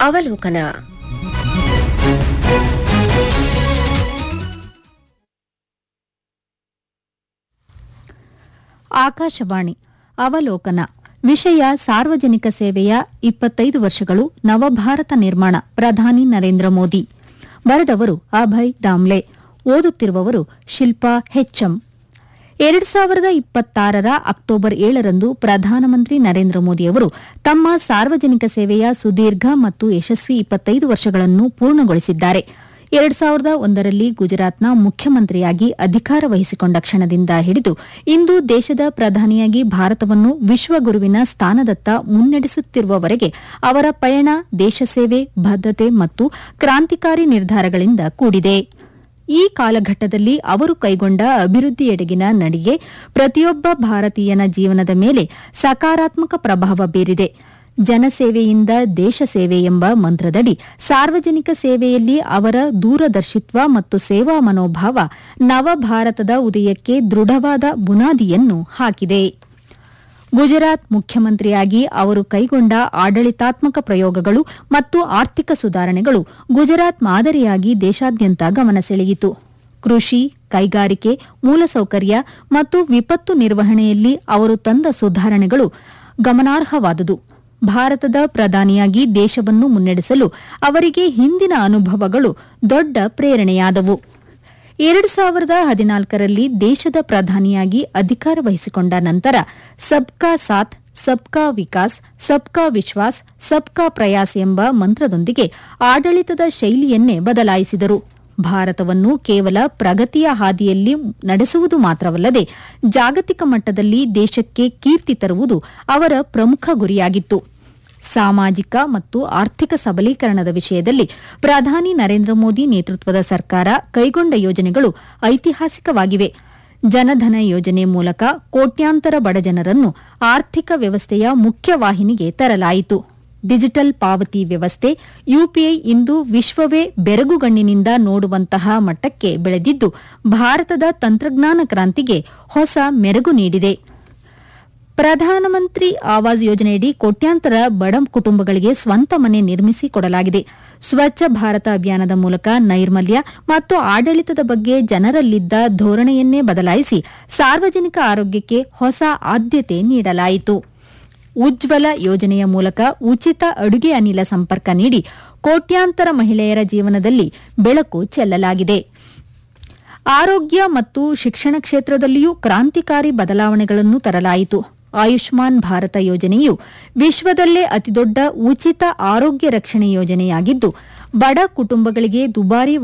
ಅವಲೋಕನ ಆಕಾಶವಾಣಿ ಅವಲೋಕನ ವಿಷಯ ಸಾರ್ವಜನಿಕ ಸೇವೆಯ ಇಪ್ಪತ್ತೈದು ವರ್ಷಗಳು ನವಭಾರತ ನಿರ್ಮಾಣ ಪ್ರಧಾನಿ ನರೇಂದ್ರ ಮೋದಿ ಬರೆದವರು ಅಭಯ್ ದಾಮ್ಲೆ ಓದುತ್ತಿರುವವರು ಶಿಲ್ಪಾ ಹೆಚ್ಎಂ ಎರಡ್ ಸಾವಿರದ ಇಪ್ಪತ್ತಾರರ ಅಕ್ಟೋಬರ್ ಏಳರಂದು ಪ್ರಧಾನಮಂತ್ರಿ ನರೇಂದ್ರ ಮೋದಿಯವರು ತಮ್ಮ ಸಾರ್ವಜನಿಕ ಸೇವೆಯ ಸುದೀರ್ಘ ಮತ್ತು ಯಶಸ್ವಿ ಇಪ್ಪತ್ತೈದು ವರ್ಷಗಳನ್ನು ಪೂರ್ಣಗೊಳಿಸಿದ್ದಾರೆ ಎರಡ್ ಸಾವಿರದ ಒಂದರಲ್ಲಿ ಗುಜರಾತ್ನ ಮುಖ್ಯಮಂತ್ರಿಯಾಗಿ ಅಧಿಕಾರ ವಹಿಸಿಕೊಂಡ ಕ್ಷಣದಿಂದ ಹಿಡಿದು ಇಂದು ದೇಶದ ಪ್ರಧಾನಿಯಾಗಿ ಭಾರತವನ್ನು ವಿಶ್ವಗುರುವಿನ ಸ್ಥಾನದತ್ತ ಮುನ್ನಡೆಸುತ್ತಿರುವವರೆಗೆ ಅವರ ಪಯಣ ದೇಶ ಸೇವೆ ಬದ್ಧತೆ ಮತ್ತು ಕ್ರಾಂತಿಕಾರಿ ನಿರ್ಧಾರಗಳಿಂದ ಕೂಡಿದೆ ಈ ಕಾಲಘಟ್ಟದಲ್ಲಿ ಅವರು ಕೈಗೊಂಡ ಅಭಿವೃದ್ಧಿಯೆಡೆಗಿನ ನಡಿಗೆ ಪ್ರತಿಯೊಬ್ಬ ಭಾರತೀಯನ ಜೀವನದ ಮೇಲೆ ಸಕಾರಾತ್ಮಕ ಪ್ರಭಾವ ಬೀರಿದೆ ಜನಸೇವೆಯಿಂದ ದೇಶ ಸೇವೆ ಎಂಬ ಮಂತ್ರದಡಿ ಸಾರ್ವಜನಿಕ ಸೇವೆಯಲ್ಲಿ ಅವರ ದೂರದರ್ಶಿತ್ವ ಮತ್ತು ಸೇವಾ ಮನೋಭಾವ ನವಭಾರತದ ಉದಯಕ್ಕೆ ದೃಢವಾದ ಬುನಾದಿಯನ್ನು ಹಾಕಿದೆ ಗುಜರಾತ್ ಮುಖ್ಯಮಂತ್ರಿಯಾಗಿ ಅವರು ಕೈಗೊಂಡ ಆಡಳಿತಾತ್ಮಕ ಪ್ರಯೋಗಗಳು ಮತ್ತು ಆರ್ಥಿಕ ಸುಧಾರಣೆಗಳು ಗುಜರಾತ್ ಮಾದರಿಯಾಗಿ ದೇಶಾದ್ಯಂತ ಗಮನ ಸೆಳೆಯಿತು ಕೃಷಿ ಕೈಗಾರಿಕೆ ಮೂಲಸೌಕರ್ಯ ಮತ್ತು ವಿಪತ್ತು ನಿರ್ವಹಣೆಯಲ್ಲಿ ಅವರು ತಂದ ಸುಧಾರಣೆಗಳು ಗಮನಾರ್ಹವಾದುದು ಭಾರತದ ಪ್ರಧಾನಿಯಾಗಿ ದೇಶವನ್ನು ಮುನ್ನಡೆಸಲು ಅವರಿಗೆ ಹಿಂದಿನ ಅನುಭವಗಳು ದೊಡ್ಡ ಪ್ರೇರಣೆಯಾದವು ಎರಡು ಸಾವಿರದ ಹದಿನಾಲ್ಕರಲ್ಲಿ ದೇಶದ ಪ್ರಧಾನಿಯಾಗಿ ಅಧಿಕಾರ ವಹಿಸಿಕೊಂಡ ನಂತರ ಸಬ್ಕಾ ಸಾಥ್ ಸಬ್ಕಾ ವಿಕಾಸ್ ಸಬ್ಕಾ ವಿಶ್ವಾಸ್ ಸಬ್ಕಾ ಪ್ರಯಾಸ್ ಎಂಬ ಮಂತ್ರದೊಂದಿಗೆ ಆಡಳಿತದ ಶೈಲಿಯನ್ನೇ ಬದಲಾಯಿಸಿದರು ಭಾರತವನ್ನು ಕೇವಲ ಪ್ರಗತಿಯ ಹಾದಿಯಲ್ಲಿ ನಡೆಸುವುದು ಮಾತ್ರವಲ್ಲದೆ ಜಾಗತಿಕ ಮಟ್ಟದಲ್ಲಿ ದೇಶಕ್ಕೆ ಕೀರ್ತಿ ತರುವುದು ಅವರ ಪ್ರಮುಖ ಗುರಿಯಾಗಿತ್ತು ಸಾಮಾಜಿಕ ಮತ್ತು ಆರ್ಥಿಕ ಸಬಲೀಕರಣದ ವಿಷಯದಲ್ಲಿ ಪ್ರಧಾನಿ ನರೇಂದ್ರ ಮೋದಿ ನೇತೃತ್ವದ ಸರ್ಕಾರ ಕೈಗೊಂಡ ಯೋಜನೆಗಳು ಐತಿಹಾಸಿಕವಾಗಿವೆ ಜನಧನ ಯೋಜನೆ ಮೂಲಕ ಕೋಟ್ಯಾಂತರ ಬಡಜನರನ್ನು ಆರ್ಥಿಕ ವ್ಯವಸ್ಥೆಯ ಮುಖ್ಯವಾಹಿನಿಗೆ ತರಲಾಯಿತು ಡಿಜಿಟಲ್ ಪಾವತಿ ವ್ಯವಸ್ಥೆ ಯುಪಿಐ ಇಂದು ವಿಶ್ವವೇ ಬೆರಗುಗಣ್ಣಿನಿಂದ ನೋಡುವಂತಹ ಮಟ್ಟಕ್ಕೆ ಬೆಳೆದಿದ್ದು ಭಾರತದ ತಂತ್ರಜ್ಞಾನ ಕ್ರಾಂತಿಗೆ ಹೊಸ ಮೆರುಗು ನೀಡಿದೆ ಪ್ರಧಾನಮಂತ್ರಿ ಆವಾಸ್ ಯೋಜನೆಯಡಿ ಕೋಟ್ಯಾಂತರ ಬಡ ಕುಟುಂಬಗಳಿಗೆ ಸ್ವಂತ ಮನೆ ನಿರ್ಮಿಸಿ ಕೊಡಲಾಗಿದೆ ಸ್ವಚ್ಛ ಭಾರತ ಅಭಿಯಾನದ ಮೂಲಕ ನೈರ್ಮಲ್ಯ ಮತ್ತು ಆಡಳಿತದ ಬಗ್ಗೆ ಜನರಲ್ಲಿದ್ದ ಧೋರಣೆಯನ್ನೇ ಬದಲಾಯಿಸಿ ಸಾರ್ವಜನಿಕ ಆರೋಗ್ಯಕ್ಕೆ ಹೊಸ ಆದ್ಯತೆ ನೀಡಲಾಯಿತು ಉಜ್ವಲ ಯೋಜನೆಯ ಮೂಲಕ ಉಚಿತ ಅಡುಗೆ ಅನಿಲ ಸಂಪರ್ಕ ನೀಡಿ ಕೋಟ್ಯಾಂತರ ಮಹಿಳೆಯರ ಜೀವನದಲ್ಲಿ ಬೆಳಕು ಚೆಲ್ಲಲಾಗಿದೆ ಆರೋಗ್ಯ ಮತ್ತು ಶಿಕ್ಷಣ ಕ್ಷೇತ್ರದಲ್ಲಿಯೂ ಕ್ರಾಂತಿಕಾರಿ ಬದಲಾವಣೆಗಳನ್ನು ತರಲಾಯಿತು ಆಯುಷ್ಮಾನ್ ಭಾರತ ಯೋಜನೆಯು ವಿಶ್ವದಲ್ಲೇ ಅತಿದೊಡ್ಡ ಉಚಿತ ಆರೋಗ್ಯ ರಕ್ಷಣೆ ಯೋಜನೆಯಾಗಿದ್ದು ಬಡ ಕುಟುಂಬಗಳಿಗೆ ದುಬಾರಿ